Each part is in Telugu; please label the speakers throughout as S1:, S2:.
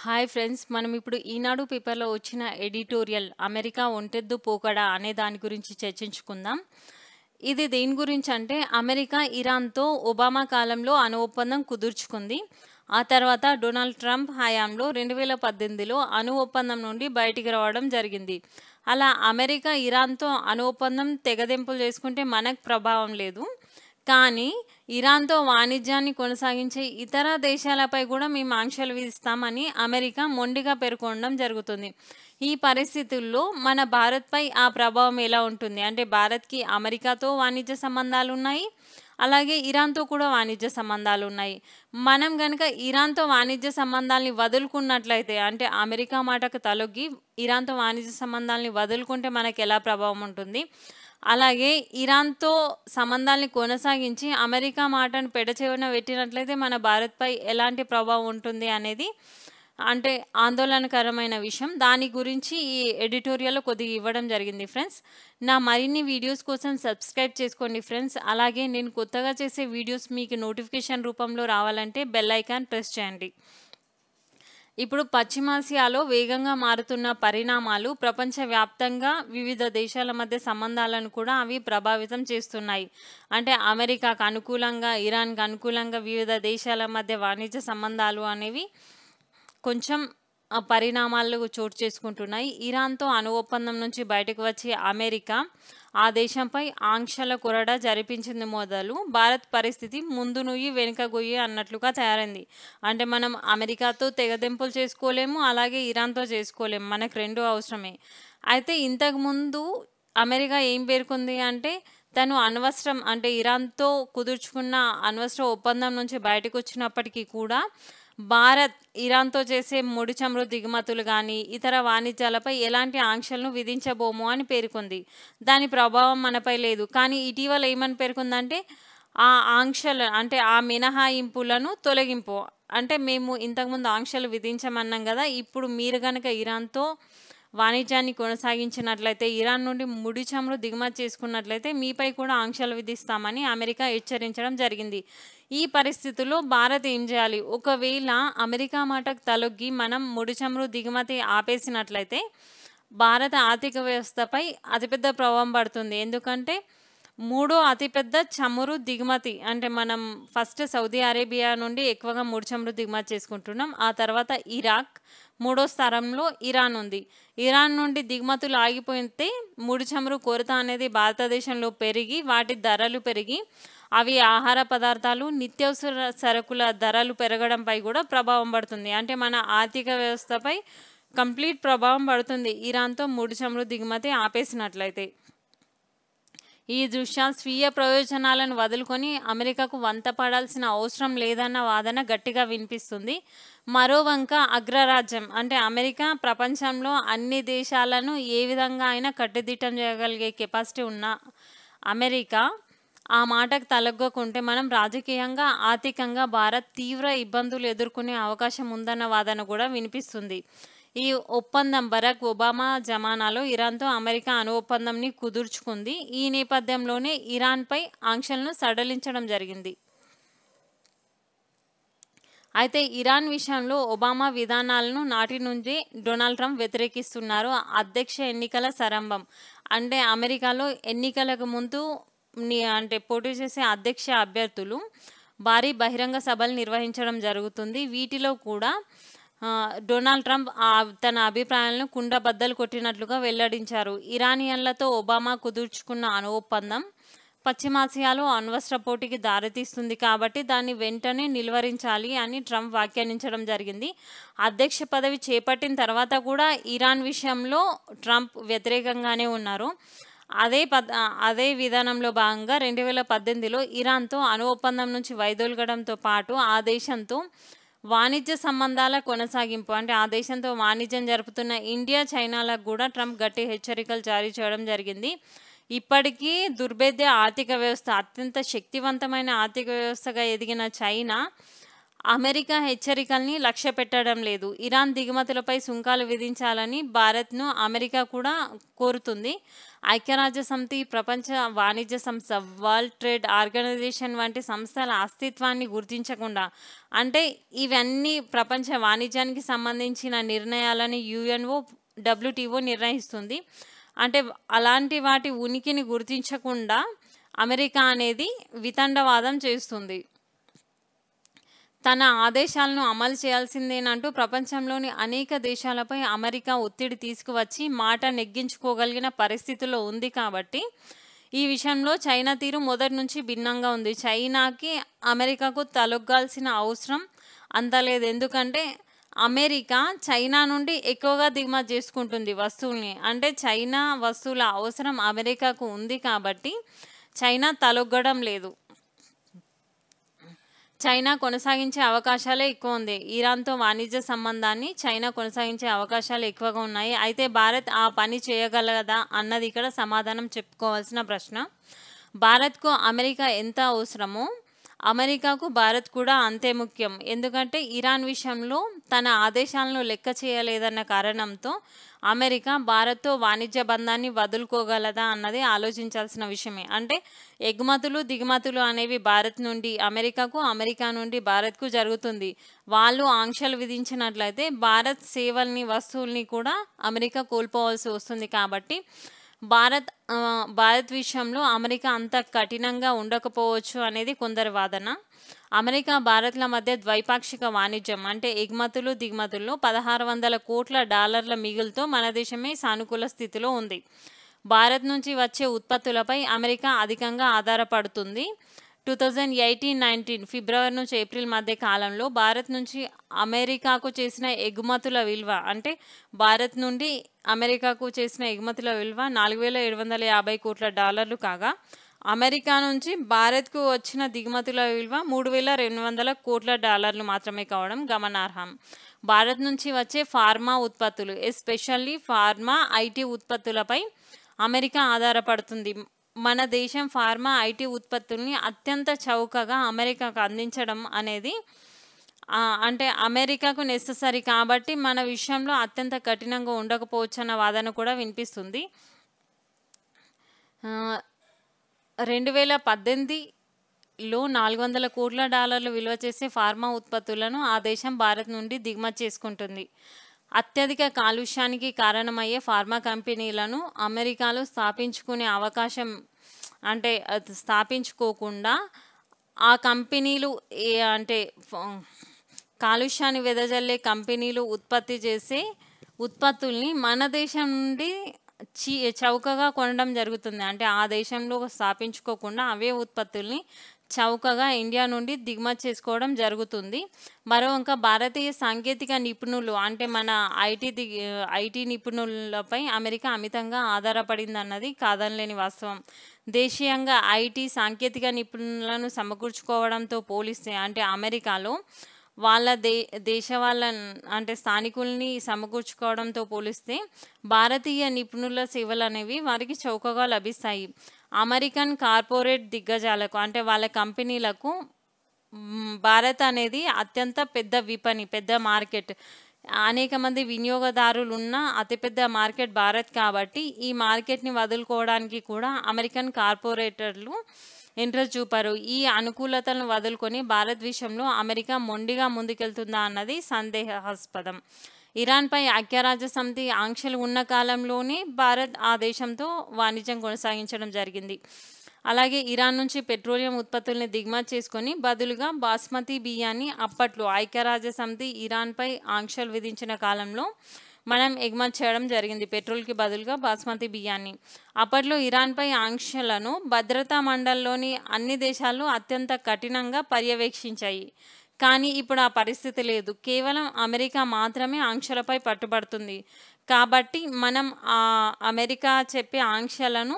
S1: హాయ్ ఫ్రెండ్స్ మనం ఇప్పుడు ఈనాడు పేపర్లో వచ్చిన ఎడిటోరియల్ అమెరికా ఒంటెద్దు పోకడా అనే దాని గురించి చర్చించుకుందాం ఇది దేని గురించి అంటే అమెరికా ఇరాన్తో ఒబామా కాలంలో అణు ఒప్పందం కుదుర్చుకుంది ఆ తర్వాత డొనాల్డ్ ట్రంప్ హయాంలో రెండు వేల పద్దెనిమిదిలో అణు ఒప్పందం నుండి బయటికి రావడం జరిగింది అలా అమెరికా ఇరాన్తో అణు ఒప్పందం తెగదెంపులు చేసుకుంటే మనకు ప్రభావం లేదు కానీ ఇరాన్తో వాణిజ్యాన్ని కొనసాగించే ఇతర దేశాలపై కూడా మేము ఆంక్షలు విధిస్తామని అమెరికా మొండిగా పేర్కొనడం జరుగుతుంది ఈ పరిస్థితుల్లో మన భారత్పై ఆ ప్రభావం ఎలా ఉంటుంది అంటే భారత్కి అమెరికాతో వాణిజ్య సంబంధాలు ఉన్నాయి అలాగే ఇరాన్తో కూడా వాణిజ్య సంబంధాలు ఉన్నాయి మనం కనుక ఇరాన్తో వాణిజ్య సంబంధాలని వదులుకున్నట్లయితే అంటే అమెరికా మాటకు తలొగ్గి ఇరాన్తో వాణిజ్య సంబంధాలని వదులుకుంటే మనకు ఎలా ప్రభావం ఉంటుంది అలాగే ఇరాన్తో సంబంధాలని కొనసాగించి అమెరికా మాటను పెడచెవిన పెట్టినట్లయితే మన భారత్పై ఎలాంటి ప్రభావం ఉంటుంది అనేది అంటే ఆందోళనకరమైన విషయం దాని గురించి ఈ ఎడిటోరియల్లో కొద్దిగా ఇవ్వడం జరిగింది ఫ్రెండ్స్ నా మరిన్ని వీడియోస్ కోసం సబ్స్క్రైబ్ చేసుకోండి ఫ్రెండ్స్ అలాగే నేను కొత్తగా చేసే వీడియోస్ మీకు నోటిఫికేషన్ రూపంలో రావాలంటే బెల్ ఐకాన్ ప్రెస్ చేయండి ఇప్పుడు పశ్చిమాసియాలో వేగంగా మారుతున్న పరిణామాలు ప్రపంచవ్యాప్తంగా వివిధ దేశాల మధ్య సంబంధాలను కూడా అవి ప్రభావితం చేస్తున్నాయి అంటే అమెరికాకు అనుకూలంగా ఇరాన్కి అనుకూలంగా వివిధ దేశాల మధ్య వాణిజ్య సంబంధాలు అనేవి కొంచెం పరిణామాలు చోటు చేసుకుంటున్నాయి ఇరాన్తో అణు ఒప్పందం నుంచి బయటకు వచ్చి అమెరికా ఆ దేశంపై ఆంక్షల కొరడ జరిపించింది మొదలు భారత్ పరిస్థితి ముందు నుయ్యి వెనుక గొయ్యి అన్నట్లుగా తయారైంది అంటే మనం అమెరికాతో తెగదెంపులు చేసుకోలేము అలాగే ఇరాన్తో చేసుకోలేము మనకు రెండు అవసరమే అయితే ఇంతకుముందు అమెరికా ఏం పేర్కొంది అంటే తను అణవస్త్రం అంటే ఇరాన్తో కుదుర్చుకున్న అణవస్త్ర ఒప్పందం నుంచి బయటకు వచ్చినప్పటికీ కూడా భారత్ ఇరాన్తో చేసే ముడి చమురు దిగుమతులు కానీ ఇతర వాణిజ్యాలపై ఎలాంటి ఆంక్షలను విధించబోము అని పేర్కొంది దాని ప్రభావం మనపై లేదు కానీ ఇటీవల ఏమని పేర్కొందంటే ఆ ఆంక్షలు అంటే ఆ మినహాయింపులను తొలగింపు అంటే మేము ఇంతకుముందు ఆంక్షలు విధించమన్నాం కదా ఇప్పుడు మీరు కనుక ఇరాన్తో వాణిజ్యాన్ని కొనసాగించినట్లయితే ఇరాన్ నుండి ముడి చమురు దిగుమతి చేసుకున్నట్లయితే మీపై కూడా ఆంక్షలు విధిస్తామని అమెరికా హెచ్చరించడం జరిగింది ఈ పరిస్థితుల్లో భారత్ ఏం చేయాలి ఒకవేళ అమెరికా మాటకు తలొగ్గి మనం ముడి చమురు దిగుమతి ఆపేసినట్లయితే భారత ఆర్థిక వ్యవస్థపై అతిపెద్ద ప్రభావం పడుతుంది ఎందుకంటే మూడో అతిపెద్ద చమురు దిగుమతి అంటే మనం ఫస్ట్ సౌదీ అరేబియా నుండి ఎక్కువగా ముడి చమురు దిగుమతి చేసుకుంటున్నాం ఆ తర్వాత ఇరాక్ మూడో స్థానంలో ఇరాన్ ఉంది ఇరాన్ నుండి దిగుమతులు ఆగిపోతే ముడి చమురు కొరత అనేది భారతదేశంలో పెరిగి వాటి ధరలు పెరిగి అవి ఆహార పదార్థాలు నిత్యావసర సరుకుల ధరలు పెరగడంపై కూడా ప్రభావం పడుతుంది అంటే మన ఆర్థిక వ్యవస్థపై కంప్లీట్ ప్రభావం పడుతుంది ఇరాన్తో ముడి చమురు దిగుమతి ఆపేసినట్లయితే ఈ దృష్ట్యా స్వీయ ప్రయోజనాలను వదులుకొని అమెరికాకు వంత పడాల్సిన అవసరం లేదన్న వాదన గట్టిగా వినిపిస్తుంది మరో వంక అగ్రరాజ్యం అంటే అమెరికా ప్రపంచంలో అన్ని దేశాలను ఏ విధంగా అయినా కట్టుదిట్టం చేయగలిగే కెపాసిటీ ఉన్న అమెరికా ఆ మాటకు తలగ్గకుంటే మనం రాజకీయంగా ఆర్థికంగా భారత్ తీవ్ర ఇబ్బందులు ఎదుర్కొనే అవకాశం ఉందన్న వాదన కూడా వినిపిస్తుంది ఈ ఒప్పందం బరాక్ ఒబామా జమానాలో ఇరాన్తో అమెరికా అణు ఒప్పందంని కుదుర్చుకుంది ఈ నేపథ్యంలోనే ఇరాన్పై ఆంక్షలను సడలించడం జరిగింది అయితే ఇరాన్ విషయంలో ఒబామా విధానాలను నాటి నుండి డొనాల్డ్ ట్రంప్ వ్యతిరేకిస్తున్నారు అధ్యక్ష ఎన్నికల సరంభం అంటే అమెరికాలో ఎన్నికలకు ముందు అంటే పోటీ చేసే అధ్యక్ష అభ్యర్థులు భారీ బహిరంగ సభలు నిర్వహించడం జరుగుతుంది వీటిలో కూడా డొనాల్డ్ ట్రంప్ తన అభిప్రాయాలను కుండబద్దలు కొట్టినట్లుగా వెల్లడించారు ఇరానియన్లతో ఒబామా కుదుర్చుకున్న అణు ఒప్పందం పశ్చిమాసియాలో అణ్వస్త్ర పోటీకి దారితీస్తుంది కాబట్టి దాన్ని వెంటనే నిలువరించాలి అని ట్రంప్ వ్యాఖ్యానించడం జరిగింది అధ్యక్ష పదవి చేపట్టిన తర్వాత కూడా ఇరాన్ విషయంలో ట్రంప్ వ్యతిరేకంగానే ఉన్నారు అదే పద్ అదే విధానంలో భాగంగా రెండు వేల పద్దెనిమిదిలో ఇరాన్తో అణు ఒప్పందం నుంచి వైదొలగడంతో పాటు ఆ దేశంతో వాణిజ్య సంబంధాల కొనసాగింపు అంటే ఆ దేశంతో వాణిజ్యం జరుపుతున్న ఇండియా చైనాలకు కూడా ట్రంప్ గట్టి హెచ్చరికలు జారీ చేయడం జరిగింది ఇప్పటికీ దుర్భేద్య ఆర్థిక వ్యవస్థ అత్యంత శక్తివంతమైన ఆర్థిక వ్యవస్థగా ఎదిగిన చైనా అమెరికా హెచ్చరికల్ని లక్ష్య పెట్టడం లేదు ఇరాన్ దిగుమతులపై సుంకాలు విధించాలని భారత్ను అమెరికా కూడా కోరుతుంది ఐక్యరాజ్య సమితి ప్రపంచ వాణిజ్య సంస్థ వరల్డ్ ట్రేడ్ ఆర్గనైజేషన్ వంటి సంస్థల అస్తిత్వాన్ని గుర్తించకుండా అంటే ఇవన్నీ ప్రపంచ వాణిజ్యానికి సంబంధించిన నిర్ణయాలని యుఎన్ఓ డబ్ల్యూటీఓ నిర్ణయిస్తుంది అంటే అలాంటి వాటి ఉనికిని గుర్తించకుండా అమెరికా అనేది వితండవాదం చేస్తుంది తన ఆదేశాలను అమలు చేయాల్సిందేనంటూ ప్రపంచంలోని అనేక దేశాలపై అమెరికా ఒత్తిడి తీసుకువచ్చి మాట నెగ్గించుకోగలిగిన పరిస్థితిలో ఉంది కాబట్టి ఈ విషయంలో చైనా తీరు మొదటి నుంచి భిన్నంగా ఉంది చైనాకి అమెరికాకు తలొగ్గాల్సిన అవసరం అంత లేదు ఎందుకంటే అమెరికా చైనా నుండి ఎక్కువగా దిగుమతి చేసుకుంటుంది వస్తువుల్ని అంటే చైనా వస్తువుల అవసరం అమెరికాకు ఉంది కాబట్టి చైనా తలొగ్గడం లేదు చైనా కొనసాగించే అవకాశాలే ఎక్కువ ఉంది ఇరాన్తో వాణిజ్య సంబంధాన్ని చైనా కొనసాగించే అవకాశాలు ఎక్కువగా ఉన్నాయి అయితే భారత్ ఆ పని చేయగలదా అన్నది ఇక్కడ సమాధానం చెప్పుకోవాల్సిన ప్రశ్న భారత్కు అమెరికా ఎంత అవసరమో అమెరికాకు భారత్ కూడా అంతే ముఖ్యం ఎందుకంటే ఇరాన్ విషయంలో తన ఆదేశాలను లెక్క చేయలేదన్న కారణంతో అమెరికా భారత్తో వాణిజ్య బంధాన్ని వదులుకోగలదా అన్నది ఆలోచించాల్సిన విషయమే అంటే ఎగుమతులు దిగుమతులు అనేవి భారత్ నుండి అమెరికాకు అమెరికా నుండి భారత్కు జరుగుతుంది వాళ్ళు ఆంక్షలు విధించినట్లయితే భారత్ సేవల్ని వస్తువుల్ని కూడా అమెరికా కోల్పోవాల్సి వస్తుంది కాబట్టి భారత్ ఆ, భారత్ విషయంలో అమెరికా అంత కఠినంగా ఉండకపోవచ్చు అనేది కొందరి వాదన అమెరికా భారత్ల మధ్య ద్వైపాక్షిక వాణిజ్యం అంటే ఎగుమతులు దిగుమతుల్లో పదహారు వందల కోట్ల డాలర్ల మిగులుతో మన దేశమే సానుకూల స్థితిలో ఉంది భారత్ నుంచి వచ్చే ఉత్పత్తులపై అమెరికా అధికంగా ఆధారపడుతుంది టూ థౌజండ్ ఎయిటీన్ నైన్టీన్ ఫిబ్రవరి నుంచి ఏప్రిల్ మధ్య కాలంలో భారత్ నుంచి అమెరికాకు చేసిన ఎగుమతుల విలువ అంటే భారత్ నుండి అమెరికాకు చేసిన ఎగుమతుల విలువ నాలుగు వేల ఏడు వందల యాభై కోట్ల డాలర్లు కాగా అమెరికా నుంచి భారత్కు వచ్చిన దిగుమతుల విలువ మూడు వేల రెండు వందల కోట్ల డాలర్లు మాత్రమే కావడం గమనార్హం భారత్ నుంచి వచ్చే ఫార్మా ఉత్పత్తులు ఎస్పెషల్లీ ఫార్మా ఐటీ ఉత్పత్తులపై అమెరికా ఆధారపడుతుంది మన దేశం ఫార్మా ఐటీ ఉత్పత్తుల్ని అత్యంత చౌకగా అమెరికాకు అందించడం అనేది ఆ, అంటే అమెరికాకు నెససరీ కాబట్టి మన విషయంలో అత్యంత కఠినంగా ఉండకపోవచ్చు అన్న వాదన కూడా వినిపిస్తుంది రెండు వేల పద్దెనిమిదిలో నాలుగు వందల కోట్ల డాలర్లు విలువ చేసే ఫార్మా ఉత్పత్తులను ఆ దేశం భారత్ నుండి దిగుమతి చేసుకుంటుంది అత్యధిక కాలుష్యానికి కారణమయ్యే ఫార్మా కంపెనీలను అమెరికాలో స్థాపించుకునే అవకాశం అంటే అది స్థాపించుకోకుండా ఆ కంపెనీలు ఏ అంటే ఫ- కాలుష్యాన్ని వెదజల్లే కంపెనీలు ఉత్పత్తి చేసే ఉత్పత్తుల్ని మన దేశం నుండి చీ చౌకగా కొనడం జరుగుతుంది అంటే ఆ దేశంలో స్థాపించుకోకుండా అవే ఉత్పత్తుల్ని చౌకగా ఇండియా నుండి దిగుమతి చేసుకోవడం జరుగుతుంది మరో ఇంకా భారతీయ సాంకేతిక నిపుణులు అంటే మన ఐటీ దిగ్ ఐటీ నిపుణులపై అమెరికా అమితంగా ఆధారపడింది అన్నది కాదనలేని వాస్తవం దేశీయంగా ఐటీ సాంకేతిక నిపుణులను సమకూర్చుకోవడంతో పోలిస్తే అంటే అమెరికాలో వాళ్ళ దే దేశ వాళ్ళ అంటే స్థానికుల్ని సమకూర్చుకోవడంతో పోలిస్తే భారతీయ నిపుణుల సేవలు అనేవి వారికి చౌకగా లభిస్తాయి అమెరికన్ కార్పొరేట్ దిగ్గజాలకు అంటే వాళ్ళ కంపెనీలకు మ్, భారత్ అనేది అత్యంత పెద్ద విపణి పెద్ద మార్కెట్ అనేక మంది వినియోగదారులు ఉన్న అతిపెద్ద మార్కెట్ భారత్ కాబట్టి ఈ మార్కెట్ని వదులుకోవడానికి కూడా అమెరికన్ కార్పొరేటర్లు ఇంట్రెస్ట్ చూపారు ఈ అనుకూలతలను వదులుకొని భారత్ విషయంలో అమెరికా మొండిగా ముందుకెళ్తుందా అన్నది సందేహాస్పదం ఇరాన్పై ఐక్యరాజ్య సమితి ఆంక్షలు ఉన్న కాలంలోనే భారత్ ఆ దేశంతో వాణిజ్యం కొనసాగించడం జరిగింది అలాగే ఇరాన్ నుంచి పెట్రోలియం ఉత్పత్తుల్ని దిగుమతి చేసుకొని బదులుగా బాస్మతి బియ్యాన్ని అప్పట్లో ఐక్యరాజ్య సమితి ఇరాన్పై ఆంక్షలు విధించిన కాలంలో మనం ఎగుమతి చేయడం జరిగింది పెట్రోల్కి బదులుగా బాస్మతి బియ్యాన్ని అప్పట్లో ఇరాన్పై ఆంక్షలను భద్రతా మండలిలోని అన్ని దేశాలు అత్యంత కఠినంగా పర్యవేక్షించాయి కానీ ఇప్పుడు ఆ పరిస్థితి లేదు కేవలం అమెరికా మాత్రమే ఆంక్షలపై పట్టుబడుతుంది కాబట్టి మనం ఆ అమెరికా చెప్పే ఆంక్షలను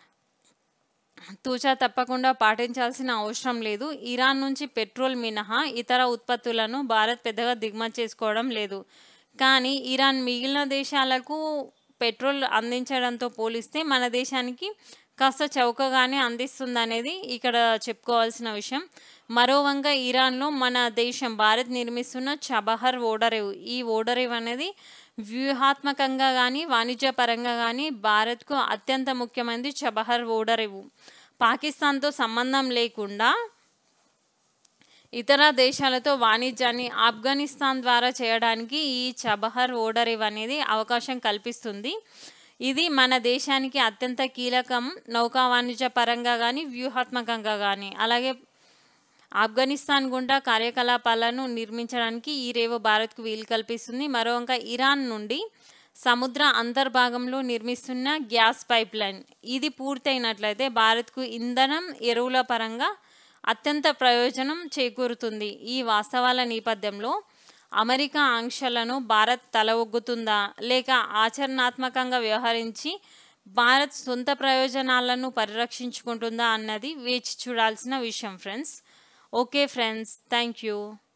S1: తూచా తప్పకుండా పాటించాల్సిన అవసరం లేదు ఇరాన్ నుంచి పెట్రోల్ మినహా ఇతర ఉత్పత్తులను భారత్ పెద్దగా దిగుమతి చేసుకోవడం లేదు కానీ ఇరాన్ మిగిలిన దేశాలకు పెట్రోల్ అందించడంతో పోలిస్తే మన దేశానికి కాస్త చౌకగానే అందిస్తుందనేది ఇక్కడ చెప్పుకోవాల్సిన విషయం మరోవంక ఇరాన్లో మన దేశం భారత్ నిర్మిస్తున్న చబహర్ ఓడరేవు ఈ ఓడరేవు అనేది వ్యూహాత్మకంగా కానీ వాణిజ్యపరంగా కానీ భారత్కు అత్యంత ముఖ్యమైనది చబహర్ ఓడరేవు పాకిస్తాన్తో సంబంధం లేకుండా ఇతర దేశాలతో వాణిజ్యాన్ని ఆఫ్ఘనిస్తాన్ ద్వారా చేయడానికి ఈ చబహర్ ఓడరేవ్ అనేది అవకాశం కల్పిస్తుంది ఇది మన దేశానికి అత్యంత కీలకం నౌకా వాణిజ్య పరంగా కానీ వ్యూహాత్మకంగా కానీ అలాగే ఆఫ్ఘనిస్తాన్ గుండా కార్యకలాపాలను నిర్మించడానికి ఈ రేవు భారత్కు వీలు కల్పిస్తుంది మరోవంక ఇరాన్ నుండి సముద్ర అంతర్భాగంలో నిర్మిస్తున్న గ్యాస్ పైప్ లైన్ ఇది పూర్తయినట్లయితే భారత్కు ఇంధనం ఎరువుల పరంగా అత్యంత ప్రయోజనం చేకూరుతుంది ఈ వాస్తవాల నేపథ్యంలో అమెరికా ఆంక్షలను భారత్ తల ఒగ్గుతుందా లేక ఆచరణాత్మకంగా వ్యవహరించి భారత్ సొంత ప్రయోజనాలను పరిరక్షించుకుంటుందా అన్నది వేచి చూడాల్సిన విషయం friends okay friends thank you